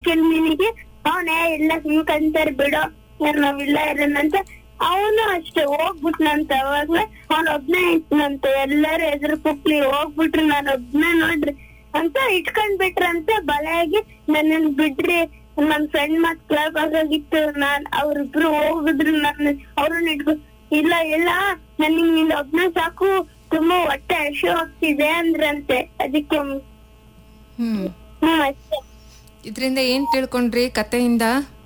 ಕೆಲ್ಮಿನಿಗೆ ಅವನೇ ಇಲ್ಲ ಸುಮ್ಕಂತಾರ ಬಿಡೋ ಯಾರ್ ನಾವಿಲ್ಲ ಇರೋಣಂತ ಅವನು ಅಷ್ಟೇ ಹೋಗ್ಬಿಟ್ನಂತ ಅವಾಗ್ಲೇ ಅವ್ನ ಒಬ್ನೇ ಇಟ್ನಂತೆ ಎಲ್ಲಾರು ಎದುರು ಕುಕ್ಲಿ ಹೋಗ್ಬಿಟ್ರು ನಾನು ಒಬ್ನೇ ನೋಡ್ರಿ ಅಂತ ಇಟ್ಕೊಂಡ್ ಬಿಟ್ರಂತೆ ಬಲೆಯಾಗಿ ನನ್ನನ್ ಬಿಡ್ರಿ ನನ್ ಫ್ರೆಂಡ್ ಮತ್ ಕ್ಲಬ್ ಆಗೋಗಿತ್ತು ನಾನ್ ಅವ್ರಿಬ್ರು ಹೋಗಿದ್ರು ನಾನು ಅವ್ರನ್ನ ಇಟ್ಕೊ ಇಲ್ಲ ಇಲ್ಲ ನನಿಗ್ ನೀನ್ ಒಬ್ನೇ ಸಾಕು ತುಂಬಾ ಹೊಟ್ಟೆ ಹಶು ಆಗ್ತಿದೆ ಅಂದ್ರಂತೆ ಅದಕ್ಕೆ ಹ್ಮ್ ಹ್ಮ್ ಅಷ್ಟೇ ಇದರಿಂದ ಏನ್ ತಿಳ್ಕೊಂಡ್ರಿ ಕತೆಯಿಂದ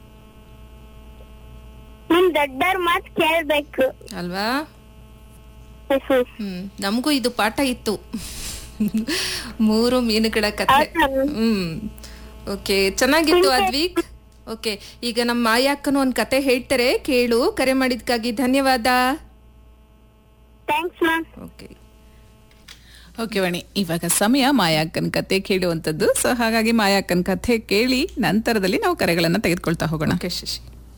ನಿಮ್ ದೊಡ್ಡವ್ರ ಮಾತ್ ಕೇಳ್ಬೇಕು ಅಲ್ವಾ ಹ್ಮ್. ಹ್ಮ್ ನಮಗೂ ಇದು ಪಾಠ ಇತ್ತು ಮೂರು ಮೀನುಗಳ ಕತೆ ಹೌದಾ? ಹ್ಮ್ ಓಕೆ ಚೆನ್ನಾಗಿತ್ತು ಅದ್ವಿಕ್ ಓಕೆ ಈಗ ನಮ್ಮ ಮಾಯಾಕ್ಕನು ಒಂದ್ ಕತೆ ಹೇಳ್ತಾರೆ ಕೇಳು ಕರೆ ಮಾಡಿದ್ಕಾಗಿ ಧನ್ಯವಾದ thanks ma'am okay okay Vani ಇವಾಗ ಸಮಯ ಮಾಯಾಕ್ಕನ್ ಕತೆ ಕೇಳುವಂಥದ್ದು ಸೊ ಹಾಗಾಗಿ ಮಾಯಾಕ್ಕನ್ ಕಥೆ ಕೇಳಿ ನಂತರದಲ್ಲಿ ನಾವು ಕರೆಗಳನ್ನ ತೆಗೆದುಕೊಳ್ತಾ ಹೋಗೋಣ ಓಕೆ ಶಶಿ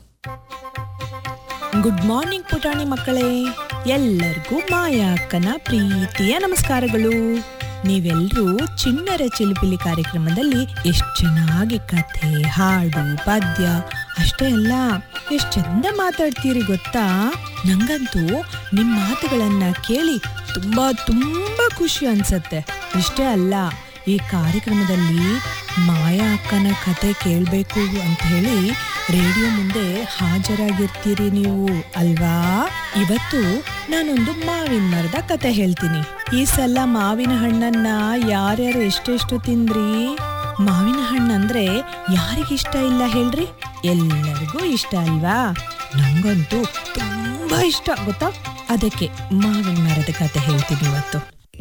ಗುಡ್ ಮಾರ್ನಿಂಗ್ ಪುಟಾಣಿ ಮಕ್ಕಳೇ ಎಲ್ಲರಿಗೂ ಮಾಯಾ ಅಕ್ಕನ ಪ್ರೀತಿಯ ನಮಸ್ಕಾರಗಳು ನೀವೆಲ್ಲರೂ ಚಿಣ್ಣರ ಚಿಲಿಪಿಲಿ ಕಾರ್ಯಕ್ರಮದಲ್ಲಿ ಎಷ್ಟು ಚೆನ್ನಾಗಿ ಕಥೆ ಹಾಡು ಪದ್ಯ ಅಷ್ಟೇ ಅಲ್ಲ ಎಷ್ಟು ಚಂದ ಮಾತಾಡ್ತೀರಿ ಗೊತ್ತಾ ನಂಗಂತೂ ನಿಮ್ಮ ಮಾತುಗಳನ್ನ ಕೇಳಿ ತುಂಬಾ ತುಂಬಾ ಖುಷಿ ಅನ್ಸತ್ತೆ ಇಷ್ಟೇ ಅಲ್ಲ ಈ ಕಾರ್ಯಕ್ರಮದಲ್ಲಿ ಮಾಯಾ ಅಕ್ಕನ ಕತೆ ಕೇಳಬೇಕು ಅಂತ ಹೇಳಿ ರೇಡಿಯೋ ಮುಂದೆ ಹಾಜರಾಗಿರ್ತೀರಿ ನೀವು ಅಲ್ವಾ ಇವತ್ತು ನಾನೊಂದು ಮಾವಿನ ಮರದ ಕತೆ ಹೇಳ್ತೀನಿ ಈ ಸಲ ಮಾವಿನ ಹಣ್ಣನ್ನ ಯಾರ್ಯಾರು ಎಷ್ಟೆಷ್ಟು ತಿಂದ್ರಿ ಮಾವಿನ ಹಣ್ಣಂದ್ರೆ ಯಾರಿಗಿಷ್ಟ ಇಲ್ಲ ಹೇಳ್ರಿ ಎಲ್ಲರಿಗೂ ಇಷ್ಟ ಅಲ್ವಾ ನಂಗಂತೂ ತುಂಬಾ ಇಷ್ಟ ಗೊತ್ತಾ ಅದಕ್ಕೆ ಮಾವಿನ ಮರದ ಕತೆ ಹೇಳ್ತೀನಿ ಇವತ್ತು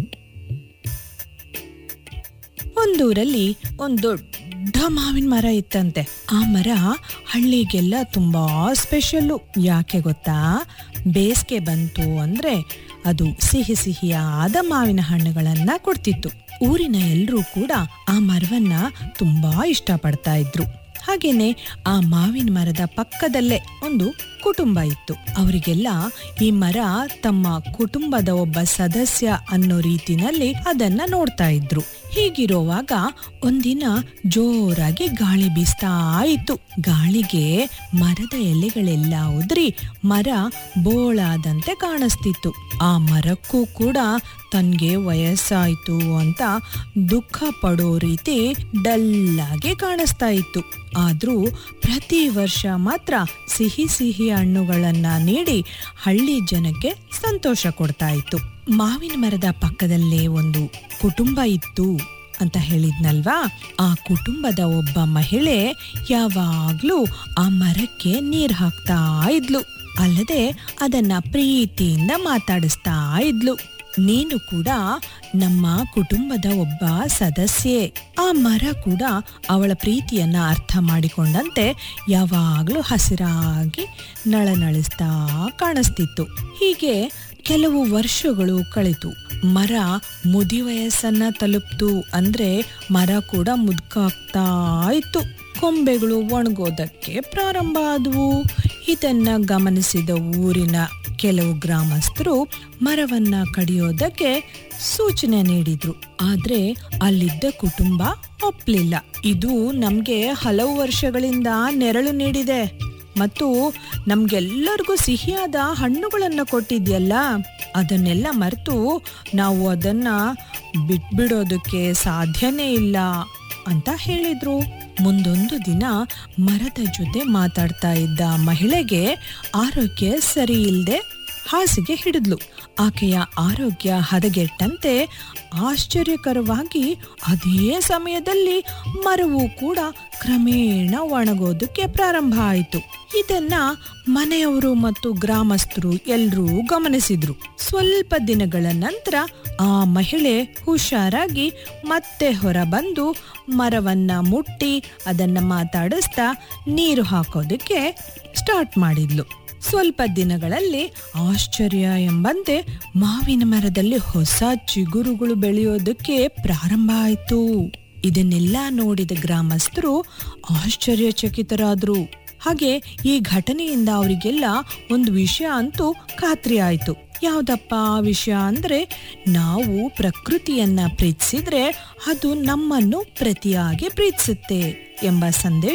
ಒಂದೂರಲ್ಲಿ ಒಂದ್ ದೊಡ್ಡ ಮಾವಿನ ಮರ ಇತ್ತಂತೆ ಆ ಮರ ಹಳ್ಳಿಗೆಲ್ಲ ತುಂಬಾ ಸ್ಪೆಷಲ್ಲು ಯಾಕೆ ಗೊತ್ತಾ ಬೇಸಿಗೆ ಬಂತು ಅಂದ್ರೆ ಅದು ಸಿಹಿ ಸಿಹಿಯಾದ ಮಾವಿನ ಹಣ್ಣುಗಳನ್ನ ಕೊಡ್ತಿತ್ತು ಊರಿನ ಎಲ್ರೂ ಕೂಡ ಆ ಮರವನ್ನ ತುಂಬಾ ಇಷ್ಟಪಡ್ತಾ ಇದ್ರು ಹಾಗೇನೆ ಆ ಮಾವಿನ ಮರದ ಪಕ್ಕದಲ್ಲೇ ಒಂದು ಕುಟುಂಬ ಇತ್ತು ಅವರಿಗೆಲ್ಲ ಈ ಮರ ತಮ್ಮ ಕುಟುಂಬದ ಒಬ್ಬ ಸದಸ್ಯ ಅನ್ನೋ ರೀತಿನಲ್ಲಿ ಅದನ್ನ ನೋಡ್ತಾ ಇದ್ರು ಹೀಗಿರುವಾಗ ಒಂದಿನ ಜೋರಾಗಿ ಗಾಳಿ ಬೀಸ್ತಾ ಇತ್ತು ಗಾಳಿಗೆ ಮರದ ಎಲೆಗಳೆಲ್ಲ ಉದ್ರಿ ಮರ ಬೋಳಾದಂತೆ ಕಾಣಿಸ್ತಿತ್ತು ಆ ಮರಕ್ಕೂ ಕೂಡ ತನ್ಗೆ ವಯಸ್ಸಾಯ್ತು ಅಂತ ದುಃಖ ಪಡೋ ರೀತಿ ಡಲ್ಲಾಗಿ ಕಾಣಿಸ್ತಾ ಇತ್ತು ಆದ್ರೂ ಪ್ರತಿ ವರ್ಷ ಮಾತ್ರ ಸಿಹಿ ಸಿಹಿ ಹಣ್ಣುಗಳನ್ನ ನೀಡಿ ಹಳ್ಳಿ ಜನಕ್ಕೆ ಸಂತೋಷ ಕೊಡ್ತಾ ಇತ್ತು ಮಾವಿನ ಮರದ ಪಕ್ಕದಲ್ಲೇ ಒಂದು ಕುಟುಂಬ ಇತ್ತು ಅಂತ ಹೇಳಿದ್ನಲ್ವಾ ಆ ಕುಟುಂಬದ ಒಬ್ಬ ಮಹಿಳೆ ಯಾವಾಗ್ಲೂ ಆ ಮರಕ್ಕೆ ನೀರ್ ಹಾಕ್ತಾ ಇದ್ಲು ಅಲ್ಲದೆ ಅದನ್ನ ಪ್ರೀತಿಯಿಂದ ಮಾತಾಡಿಸ್ತಾ ಇದ್ಲು ನೀನು ಕೂಡ ನಮ್ಮ ಕುಟುಂಬದ ಒಬ್ಬ ಸದಸ್ಯೆ ಆ ಮರ ಕೂಡ ಅವಳ ಪ್ರೀತಿಯನ್ನ ಅರ್ಥ ಮಾಡಿಕೊಂಡಂತೆ ಯಾವಾಗ್ಲೂ ಹಸಿರಾಗಿ ನಳನಳಿಸ್ತಾ ಕಾಣಿಸ್ತಿತ್ತು ಹೀಗೆ ಕೆಲವು ವರ್ಷಗಳು ಕಳಿತು ಮರ ಮುದಿ ವಯಸ್ಸನ್ನ ತಲುಪ್ತು ಅಂದ್ರೆ ಮರ ಕೂಡ ಮುದ್ಕಾಗ್ತಾ ಇತ್ತು ಕೊಂಬೆಗಳು ಒಣಗೋದಕ್ಕೆ ಪ್ರಾರಂಭ ಆದವು ಇದನ್ನ ಗಮನಿಸಿದ ಊರಿನ ಕೆಲವು ಗ್ರಾಮಸ್ಥರು ಮರವನ್ನ ಕಡಿಯೋದಕ್ಕೆ ಸೂಚನೆ ನೀಡಿದ್ರು ಆದ್ರೆ ಅಲ್ಲಿದ್ದ ಕುಟುಂಬ ಒಪ್ಲಿಲ್ಲ ಇದು ನಮ್ಗೆ ಹಲವು ವರ್ಷಗಳಿಂದ ನೆರಳು ನೀಡಿದೆ ಮತ್ತು ನಮ್ಗೆಲ್ಲರಿಗೂ ಸಿಹಿಯಾದ ಹಣ್ಣುಗಳನ್ನ ಕೊಟ್ಟಿದ್ಯಲ್ಲ ಅದನ್ನೆಲ್ಲ ಮರೆತು ನಾವು ಅದನ್ನ ಬಿಟ್ಬಿಡೋದಕ್ಕೆ ಸಾಧ್ಯನೇ ಇಲ್ಲ ಅಂತ ಹೇಳಿದ್ರು ಮುಂದೊಂದು ದಿನ ಮರದ ಜೊತೆ ಮಾತಾಡ್ತಾ ಇದ್ದ ಮಹಿಳೆಗೆ ಆರೋಗ್ಯ ಸರಿ ಇಲ್ದೆ ಹಾಸಿಗೆ ಹಿಡಿದ್ಲು ಆಕೆಯ ಆರೋಗ್ಯ ಹದಗೆಟ್ಟಂತೆ ಆಶ್ಚರ್ಯಕರವಾಗಿ ಅದೇ ಸಮಯದಲ್ಲಿ ಮರವು ಕೂಡ ಕ್ರಮೇಣ ಒಣಗೋದಕ್ಕೆ ಪ್ರಾರಂಭ ಆಯಿತು ಇದನ್ನ ಮನೆಯವರು ಮತ್ತು ಗ್ರಾಮಸ್ಥರು ಎಲ್ರೂ ಗಮನಿಸಿದ್ರು ಸ್ವಲ್ಪ ದಿನಗಳ ನಂತರ ಆ ಮಹಿಳೆ ಹುಷಾರಾಗಿ ಮತ್ತೆ ಹೊರಬಂದು ಮರವನ್ನ ಮುಟ್ಟಿ ಅದನ್ನ ಮಾತಾಡಿಸ್ತಾ ನೀರು ಹಾಕೋದಕ್ಕೆ ಸ್ಟಾರ್ಟ್ ಮಾಡಿದ್ಲು ಸ್ವಲ್ಪ ದಿನಗಳಲ್ಲಿ ಆಶ್ಚರ್ಯ ಎಂಬಂತೆ ಮಾವಿನ ಮರದಲ್ಲಿ ಹೊಸ ಚಿಗುರುಗಳು ಬೆಳೆಯೋದಕ್ಕೆ ಪ್ರಾರಂಭ ಆಯಿತು ಇದನ್ನೆಲ್ಲ ನೋಡಿದ ಗ್ರಾಮಸ್ಥರು ಆಶ್ಚರ್ಯಚಕಿತರಾದ್ರು ಹಾಗೆ ಈ ಘಟನೆಯಿಂದ ಅವರಿಗೆಲ್ಲ ಒಂದು ವಿಷಯ ಅಂತೂ ಖಾತ್ರಿ ಆಯ್ತು ಯಾವ್ದಪ್ಪ ಆ ವಿಷಯ ಅಂದ್ರೆ ನಾವು ಪ್ರಕೃತಿಯನ್ನ ಪ್ರೀತಿಸಿದ್ರೆ ಅದು ನಮ್ಮನ್ನು ಪ್ರತಿಯಾಗಿ ಪ್ರೀತಿಸುತ್ತೆ ಎಂಬ ಸಂದೇಶ